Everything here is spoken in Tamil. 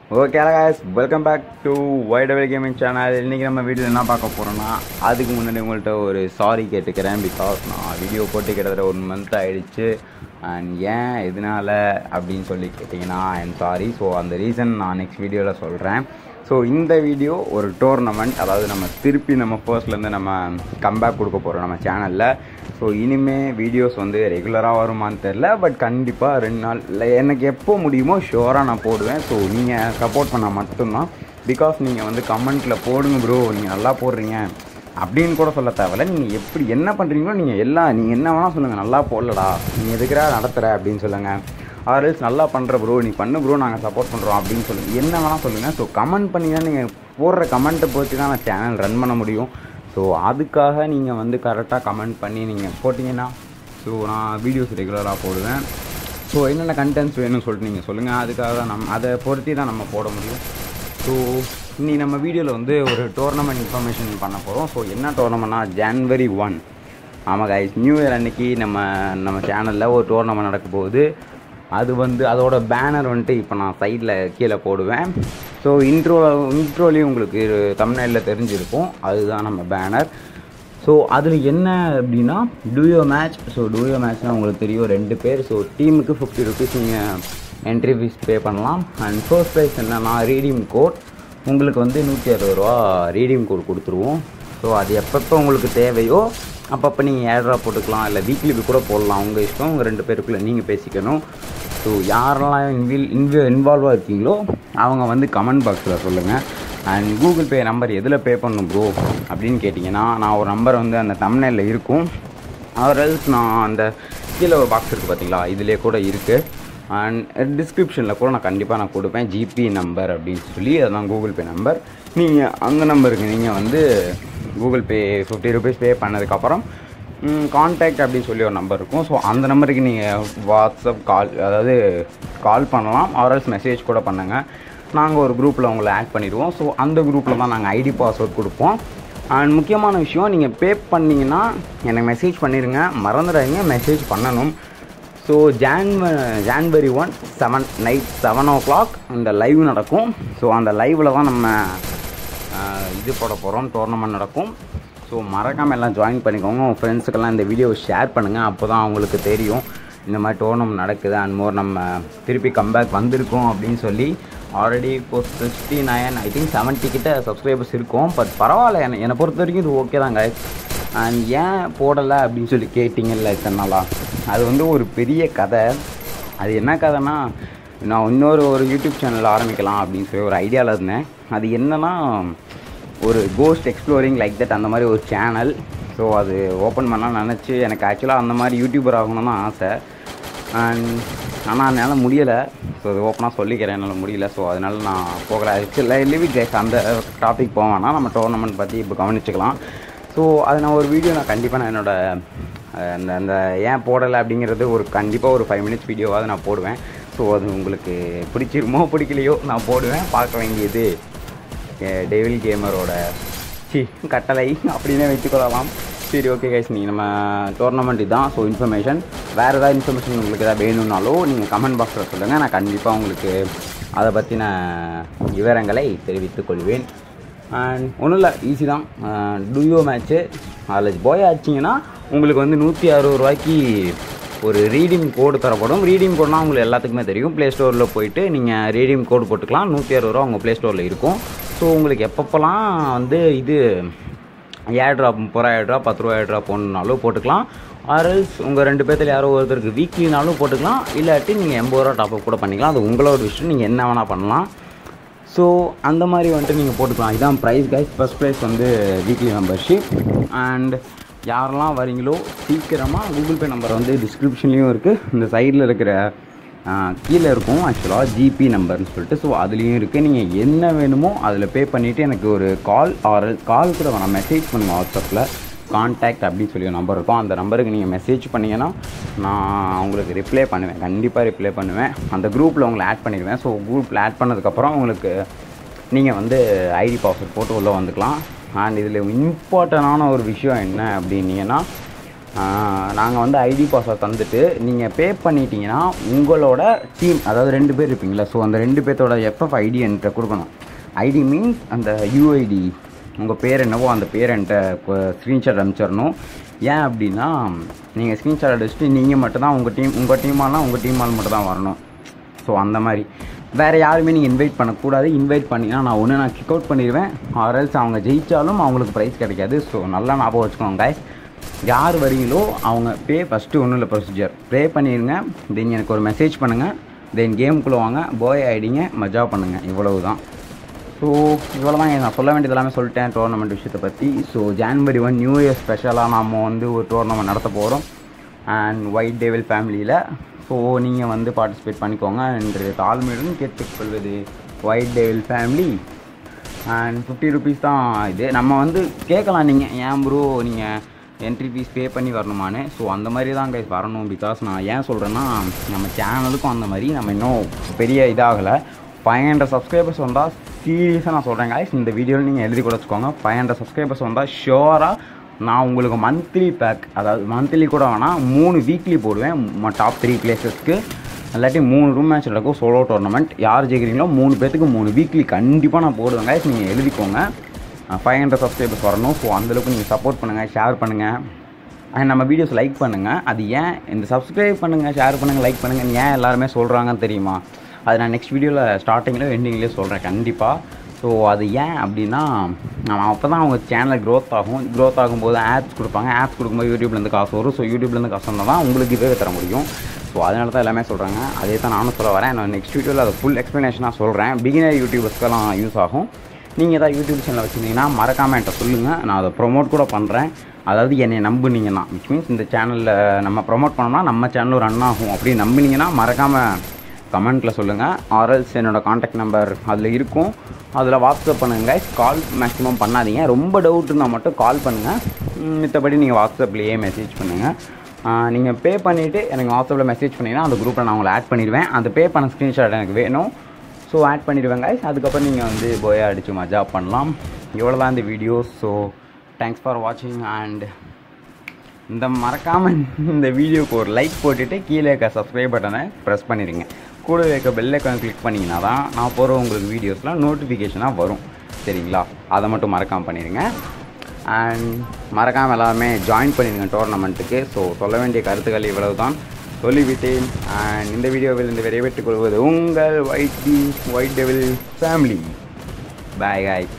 okay guys welcome back to White Devil gaming channel இன்றைக்கி நம்ம வீடியோவில் என்ன பார்க்க போகிறோன்னா அதுக்கு முன்னாடி உங்கள்கிட்ட ஒரு சாரி கேட்டுக்கிறேன் பிகாஸ் நான் வீடியோ போட்டு கிட்டத்தட்ட ஒன் மந்த் ஆயிடுச்சு அண்ட் ஏன் எதனால அப்படின்னு சொல்லி கேட்டிங்கன்னா ஐம் சாரி ஸோ அந்த ரீசன் நான் நெக்ஸ்ட் வீடியோவில் சொல்கிறேன் ஸோ இந்த வீடியோ ஒரு டோர்னமெண்ட் அதாவது நம்ம திருப்பி நம்ம ஃபர்ஸ்ட்லேருந்து நம்ம கம்பேக் கொடுக்க போகிறோம் நம்ம சேனலில் ஸோ இனிமே வீடியோஸ் வந்து ரெகுலராக வருமான்னு தெரில பட் கண்டிப்பாக ரெண்டு நாள் இல்லை எனக்கு எப்போ முடியுமோ ஷுவராக நான் போடுவேன் ஸோ நீங்கள் சப்போர்ட் பண்ணால் மட்டும்தான் பிகாஸ் நீங்கள் வந்து கமெண்ட்டில் போடுங்க ப்ரோ நீங்கள் நல்லா போடுறீங்க அப்படின்னு கூட சொல்ல தேவையில்ல நீங்கள் எப்படி என்ன பண்ணுறீங்களோ நீங்கள் எல்லாம் நீங்கள் என்ன வேணால் சொல்லுங்கள் நல்லா போடலடா நீ எதுக்குறா நடத்துகிற அப்படின்னு சொல்லுங்கள் ஆர்எல்ஸ் நல்லா பண்ணுற ப்ரோ நீ பண்ணு ப்ரோ நாங்கள் சப்போர்ட் பண்ணுறோம் அப்படின்னு சொல்லுங்கள் என்ன வேணால் சொல்லுங்கள் ஸோ கமெண்ட் பண்ணி தான் நீங்கள் போடுற கமெண்ட்டை பொறுத்து தான் நான் சேனல் ரன் பண்ண முடியும் ஸோ அதுக்காக நீங்கள் வந்து கரெக்டாக கமெண்ட் பண்ணி நீங்கள் போட்டிங்கன்னா ஸோ நான் வீடியோஸ் ரெகுலராக போடுவேன் ஸோ என்னென்ன கண்டென்ட்ஸ் வேணும்னு சொல்லிட்டு நீங்கள் சொல்லுங்கள் அதுக்காக தான் நம்ம அதை பொறுத்து தான் நம்ம போட முடியும் ஸோ இன்னைக்கு நம்ம வீடியோவில் வந்து ஒரு டோர்னமெண்ட் இன்ஃபர்மேஷன் பண்ண போகிறோம் ஸோ என்ன டோர்னமெண்ட்னா ஜான்வரி ஒன் ஆமாம் கைஸ் நியூ இயர் அன்னைக்கு நம்ம நம்ம சேனலில் ஒரு டோர்னமெண்ட் நடக்க போகுது அது வந்து அதோட பேனர் வந்துட்டு இப்போ நான் சைடில் கீழே போடுவேன் ஸோ இன்ட்ரோ இன்ட்ரோலையும் உங்களுக்கு தமிழ்நாட்டில் தெரிஞ்சிருக்கும் அதுதான் நம்ம பேனர் ஸோ அதில் என்ன அப்படின்னா டூயோ மேட்ச் ஸோ டூயோ மேட்ச்னால் உங்களுக்கு தெரியும் ரெண்டு பேர் ஸோ டீமுக்கு ஃபிஃப்டி ருபீஸ் நீங்கள் என்ட்ரி ஃபீஸ் பே பண்ணலாம் அண்ட் ஃபர்ஸ்ட் ப்ரைஸ் என்னன்னா ரீடிங் கோட் உங்களுக்கு வந்து நூற்றி அறுபது ரூபா ரீடிங் கோட் கொடுத்துருவோம் ஸோ அது எப்பப்போ உங்களுக்கு தேவையோ அப்பப்போ நீங்கள் ஏழ்ரூவா போட்டுக்கலாம் இல்லை வீக்லி கூட போடலாம் உங்கள் இஷ்டம் உங்கள் ரெண்டு பேருக்குள்ளே நீங்கள் பேசிக்கணும் ஸோ யாரெல்லாம் இன்வில் இன்வ இன்வால்வாக இருக்கீங்களோ அவங்க வந்து கமெண்ட் பாக்ஸில் சொல்லுங்கள் அண்ட் கூகுள் பே நம்பர் எதில் பே பண்ணணும் ப்ரோ அப்படின்னு கேட்டிங்கன்னா நான் ஒரு நம்பர் வந்து அந்த தமிழ்நிலையில் இருக்கும் ஆர்எல்ஸ் நான் அந்த கீழே ஒரு பாக்ஸ் இருக்குது பார்த்தீங்களா இதிலே கூட இருக்குது அண்ட் டிஸ்கிரிப்ஷனில் கூட நான் கண்டிப்பாக நான் கொடுப்பேன் ஜிபி நம்பர் அப்படின்னு சொல்லி அதுதான் கூகுள் பே நம்பர் நீங்கள் அந்த நம்பருக்கு நீங்கள் வந்து Google Pay fifty rupees pay பண்ணதுக்கப்புறம் கான்டாக்ட் அப்படின்னு சொல்லி ஒரு நம்பர் இருக்கும் ஸோ அந்த நம்பருக்கு நீங்கள் வாட்ஸ்அப் கால் அதாவது கால் பண்ணலாம் ஆர்எல்ஸ் மெசேஜ் கூட பண்ணுங்கள் நாங்கள் ஒரு குரூப்பில் உங்களை ஆட் பண்ணிடுவோம் ஸோ அந்த குரூப்பில் தான் நாங்கள் ஐடி பாஸ்வேர்ட் கொடுப்போம் அண்ட் முக்கியமான விஷயம் நீங்கள் பே பண்ணிங்கன்னா எனக்கு மெசேஜ் பண்ணிடுங்க மறந்துடாதீங்க மெசேஜ் பண்ணணும் so Jan January one seven night seven o'clock இந்த லைவ் நடக்கும் ஸோ அந்த லைவில் தான் நம்ம ஆஹ், இது போட போகிறோம் டோர்னமெண்ட் நடக்கும் ஸோ மறக்காமல் எல்லாம் ஜாயின் பண்ணிக்கோங்க உங்கள் ஃப்ரெண்ட்ஸுக்கெல்லாம் இந்த வீடியோவை ஷேர் பண்ணுங்கள் அப்போ தான் அவங்களுக்கு தெரியும் இந்த மாதிரி டோர்னமெண்ட் நடக்குது அண்ட் மோர் நம்ம திருப்பி கம்பேக் வந்திருக்கோம் அப்படின்னு சொல்லி ஆல்ரெடி இப்போ sixty nine I think seventy கிட்ட சப்ஸ்கிரைபர்ஸ் இருக்கும் பட் பரவாயில்ல என்னை என்னை பொறுத்த வரைக்கும் இது ஓகே தான் guys அண்ட் ஏன் போடலை அப்படின்னு சொல்லி கேட்டிங்கல்ல இத்தனை நாளா அது வந்து ஒரு பெரிய கதை அது என்ன கதைன்னா நான் இன்னொரு ஒரு யூடியூப் சேனல் ஆரம்பிக்கலாம் அப்படின்னு சொல்லி ஒரு ஐடியாவில் இருந்தேன் அது என்னன்னா ஒரு கோஸ்ட் எக்ஸ்ப்ளோரிங் லைக் தட் அந்த மாதிரி ஒரு சேனல் ஸோ அது ஓப்பன் பண்ணலாம் நினச்சி எனக்கு ஆக்சுவலாக அந்த மாதிரி யூடியூபர் ஆகணும்னு தான் ஆசை அண்ட் ஆனால் என்னால் முடியலை ஸோ அது ஓப்பனாக சொல்லிக்கிறேன் என்னால் முடியல ஸோ அதனால நான் போகல ஆக்சுவலாக லிவிக் கைஸ் அந்த டாபிக் போவேன்னா நம்ம டோர்னமெண்ட் பற்றி இப்போ கவனிச்சுக்கலாம் ஸோ அது நான் ஒரு வீடியோ நான் கண்டிப்பாக நான் என்னோட அஹ், அந்த அந்த ஏன் போடலை அப்படிங்கிறது ஒரு கண்டிப்பாக ஒரு ஃபைவ் மினிட்ஸ் வீடியோவாவது நான் போடுவேன் ஸோ அது உங்களுக்கு பிடிச்சிருமோ பிடிக்கலையோ நான் போடுவேன் பார்க்க வேண்டியது டெவில் கேமரோட சி கட்டளை அப்படின்னே வச்சுக்கொள்ளலாம் சரி ஓகே கைஸ் நீங்கள் நம்ம டோர்னமெண்ட் இதுதான் ஸோ இன்ஃபர்மேஷன் வேறு ஏதாவது இன்ஃபர்மேஷன் உங்களுக்கு ஏதாவது வேணும்னாலோ நீங்கள் கமெண்ட் பாக்ஸில் சொல்லுங்கள் நான் கண்டிப்பாக உங்களுக்கு அதை பற்றின விவரங்களை தெரிவித்துக் கொள்வேன் அண்ட் ஒன்றும் இல்லை ஈஸி தான் டூயோ மேட்ச்சு அதில் போய் ஆச்சிங்கன்னா உங்களுக்கு வந்து நூற்றி அறுபது ரூபாய்க்கு ஒரு ரீடிங் கோடு தரப்படும் ரீடிங் கோட்னா உங்களுக்கு எல்லாத்துக்குமே தெரியும் ப்ளே ஸ்டோரில் போயிட்டு நீங்கள் ரீடிங் கோடு போட்டுக்கலாம் நூற்றி அறுபது ரூபா உங்கள் ப்ளே ஸ்டோரில் இருக்கும் ஸோ உங்களுக்கு எப்பப்போலாம் வந்து இது ஏழு ட்ரா முப்பது ரூபா ஏழு ரூபா பத்து ரூபா ஏழு ரூபா போடணுனாலும் போட்டுக்கலாம் ஆர்எல்ஸ் உங்கள் ரெண்டு பேர்த்தில் யாரோ ஒருத்தருக்கு வீக்லினாலும் போட்டுக்கலாம் இல்லாட்டி நீங்கள் எண்பது ரூபா டாப்அப் கூட பண்ணிக்கலாம் அது உங்களோட விஷயம் நீங்கள் என்ன வேணால் பண்ணலாம் ஸோ அந்த மாதிரி வந்துட்டு நீங்கள் போட்டுக்கலாம் இதான் ப்ரைஸ் கைஸ் ஃபஸ்ட் ப்ரைஸ் வந்து வீக்லி மெம்பர்ஷிப் அண்ட் யாரெல்லாம் வரீங்களோ சீக்கிரமாக கூகுள் பே நம்பர் வந்து டிஸ்கிரிப்ஷன்லேயும் இருக்குது இந்த சைடில் இருக்கிற ஆ, கீழே இருக்கும் ஆக்சுவலாக ஜிபி நம்பர்னு சொல்லிட்டு ஸோ அதுலேயும் இருக்குது நீங்கள் என்ன வேணுமோ அதில் பே பண்ணிவிட்டு எனக்கு ஒரு கால் ஆர் கால் கூட வேணாம் மெசேஜ் பண்ணுங்கள் வாட்ஸ்அப்பில் கான்டாக்ட் அப்படின்னு சொல்லி ஒரு நம்பர் இருக்கும் அந்த நம்பருக்கு நீங்கள் மெசேஜ் பண்ணீங்கன்னா நான் உங்களுக்கு ரிப்ளை பண்ணுவேன் கண்டிப்பாக ரிப்ளை பண்ணுவேன் அந்த குரூப்பில் உங்களை ஆட் பண்ணிடுவேன் ஸோ குரூப்பில் ஆட் பண்ணதுக்கப்புறம் உங்களுக்கு நீங்கள் வந்து ஐடி பாஸ்வேர்ட் போட்டு உள்ளே வந்துக்கலாம் அண்ட் இதில் இம்பார்ட்டண்டான ஒரு விஷயம் என்ன அப்படின்னீங்கன்னா நாங்கள் வந்து ஐடி பாஸ்வேர்ட் தந்துட்டு நீங்கள் பே பண்ணிட்டீங்கன்னா உங்களோட டீம் அதாவது ரெண்டு பேர் இருப்பீங்களா ஸோ அந்த ரெண்டு பேர்த்தோட எஃப்எஃப் ஐடி என்கிட்ட கொடுக்கணும் ஐடி மீன்ஸ் அந்த யூஐடி உங்கள் பேர் என்னவோ அந்த பேர் என்கிட்ட ஸ்க்ரீன்ஷாட் அனுப்பிச்சிடணும் ஏன் அப்படின்னா நீங்கள் ஸ்க்ரீன்ஷாட் அடிச்சுட்டு நீங்கள் மட்டும்தான் உங்கள் டீம் உங்கள் டீமாலாம் உங்கள் டீமால் மட்டும் தான் வரணும் ஸோ அந்த மாதிரி வேறு யாருமே நீங்கள் இன்வைட் பண்ணக்கூடாது இன்வைட் பண்ணிங்கன்னா நான் ஒன்று நான் கிக் அவுட் பண்ணிடுவேன் ஆர்எல்ஸ் அவங்க ஜெயித்தாலும் அவங்களுக்கு ப்ரைஸ் கிடைக்காது ஸோ நல்லா ஞாபகம் வச்சுக்கோங்க guys யார் வரீங்களோ அவங்க பே ஃபஸ்ட்டு ஒன்றும் இல்லை ப்ரொசீஜர் ப்ளே பண்ணிடுங்க தென் எனக்கு ஒரு மெசேஜ் பண்ணுங்கள் தென் கேமுக்குள்ளே வாங்க போய் ஆகிடிங்க மஜா பண்ணுங்கள் இவ்வளவு தான் ஸோ இவ்வளோ தான் நான் சொல்ல வேண்டியது எல்லாமே சொல்லிட்டேன் டோர்னமெண்ட் விஷயத்தை பற்றி so January one new year ஸ்பெஷலாக நம்ம வந்து ஒரு டோர்னமெண்ட் நடத்த போகிறோம் அண்ட் ஒயிட் டேவில் ஃபேமிலியில் ஸோ நீங்கள் வந்து பார்ட்டிசிபேட் பண்ணிக்கோங்க என்று தாழ்மையுடன் கேட்டுக்கொள்வது White Devil family and fifty rupees தான் இது நம்ம வந்து கேட்கலாம் நீங்கள் ஏன் ப்ரோ நீங்கள் என்ட்ரி ஃபீஸ் பே பண்ணி வரணுமான்னு ஸோ அந்த மாதிரி தான் கைஸ் வரணும் பிகாஸ் நான் ஏன் சொல்கிறேன்னா நம்ம சேனலுக்கும் அந்த மாதிரி நம்ம இன்னும் பெரிய இதாகலை ஃபைவ் ஹண்ட்ரட் சப்ஸ்கிரைபர்ஸ் வந்தால் சீரியஸாக நான் சொல்கிறேன் guys இந்த வீடியோவில் நீங்கள் எழுதி கூட வச்சுக்கோங்க ஃபைவ் ஹண்ட்ரட் சப்ஸ்கிரைபர்ஸ் வந்தால் ஷியோராக நான் உங்களுக்கு மந்த்லி பேக் அதாவது மந்த்லி கூட வேணால் மூணு வீக்லி போடுவேன் டாப் த்ரீ பிளேசஸ்க்கு இல்லாட்டி மூணு ரூம் மேட்ச் நடக்கும் சோலோ டோர்னமெண்ட் யார் ஜெயிக்கிறீங்களோ மூணு பேத்துக்கு மூணு வீக்லி கண்டிப்பாக நான் போடுவேன் guys நீங்கள் எழுதிக்கோங்க ஃபைவ் ஹண்ட்ரட் சப்ஸ்கிரைபர்ஸ் வரணும் ஸோ அந்தளவுக்கு நீங்கள் சப்போர்ட் பண்ணுங்கள் ஷேர் பண்ணுங்கள் அண்ட் நம்ம வீடியோஸ் லைக் பண்ணுங்கள் அது ஏன் இந்த சப்ஸ்கிரைப் பண்ணுங்கள் ஷேர் பண்ணுங்கள் லைக் பண்ணுங்கள் ஏன் எல்லாருமே சொல்கிறாங்கன்னு தெரியுமா அது நான் நெக்ஸ்ட் வீடியோவில் ஸ்டார்டிங்கில் எண்டிங்லேயே சொல்கிறேன் கண்டிப்பாக ஸோ அது ஏன் அப்படின்னா நம்ம அப்போ தான் அவங்க சேனல் க்ரோத் ஆகும் க்ரோத் ஆகும்போது ஆப்ஸ் கொடுப்பாங்க ஆப்ஸ் கொடுக்கும்போது யூடியூப்லேருந்து காசு வரும் ஸோ யூடியூப்லேருந்து காசு வந்தால் தான் உங்களுக்கு இதே தர முடியும் ஸோ அதனால தான் எல்லாமே சொல்கிறாங்க அதே தான் நானும் சொல்ல வரேன் நான் நெக்ஸ்ட் வீடியோவில் அதை ஃபுல் எக்ஸ்ப்ளனேஷனாக சொல்கிறேன் பிகினர் யூடியூபர்ஸ்க்கெல்லாம் யூஸ் ஆகும் நீங்கள் ஏதாவது யூடியூப் சேனல் வச்சுருந்தீங்கன்னா மறக்காமல் என்கிட்ட சொல்லுங்கள் நான் அதை ப்ரொமோட் கூட பண்ணுறேன் அதாவது என்னை நம்புனீங்கன்னா விச் மீன்ஸ் இந்த சேனலில் நம்ம ப்ரொமோட் பண்ணோம்னா நம்ம சேனலும் ரன் ஆகும் அப்படி நம்பினீங்கன்னா மறக்காமல் கமெண்ட்டில் சொல்லுங்கள் ஆர்எல்ஸ் என்னோடய காண்டாக்ட் நம்பர் அதில் இருக்கும் அதில் வாட்ஸ்அப் பண்ணுங்க கால் மேக்ஸிமம் பண்ணாதீங்க ரொம்ப டவுட்டுனா மட்டும் கால் பண்ணுங்கள் மித்தபடி நீங்கள் வாட்ஸ்அப்லேயே மெசேஜ் பண்ணுங்கள் நீங்கள் பே பண்ணிவிட்டு எனக்கு வாட்ஸ்அப்பில் மெசேஜ் பண்ணிங்கன்னா அந்த குரூப்பில் நான் உங்களை ஆட் பண்ணிடுவேன் அந்த பே பண்ண ஸ்க்ரீன்ஷாட் எனக்கு வேணும் ஸோ ஆட் பண்ணிடுவேன் guys அதுக்கப்புறம் நீங்கள் வந்து போய் அடித்து மஜா பண்ணலாம் இவ்வளோ தான் இந்த வீடியோ ஸோ தேங்க்ஸ் ஃபார் வாட்சிங் அண்ட் இந்த மறக்காமல் இந்த வீடியோக்கு ஒரு லைக் போட்டுட்டு கீழே இருக்க சப்ஸ்கிரைப் பட்டனை ப்ரெஸ் பண்ணிடுங்க கூட இருக்க பெல் ஐக்கான் கிளிக் பண்ணிங்கன்னா தான் நான் போகிற உங்களுக்கு வீடியோஸ்லாம் நோட்டிஃபிகேஷனாக வரும் சரிங்களா அதை மட்டும் மறக்காமல் பண்ணிடுங்க அண்ட் மறக்காமல் எல்லாருமே ஜாயின் பண்ணிடுங்க டோர்னமெண்ட்டுக்கு ஸோ சொல்ல வேண்டிய கருத்துக்கள் இவ்வளவு தான் சொல்லிவிட்டேன் அண்ட் இந்த வீடியோவில் இந்த விடைபெற்றுக் கொள்வது உங்கள் White D White Devil family bye காய்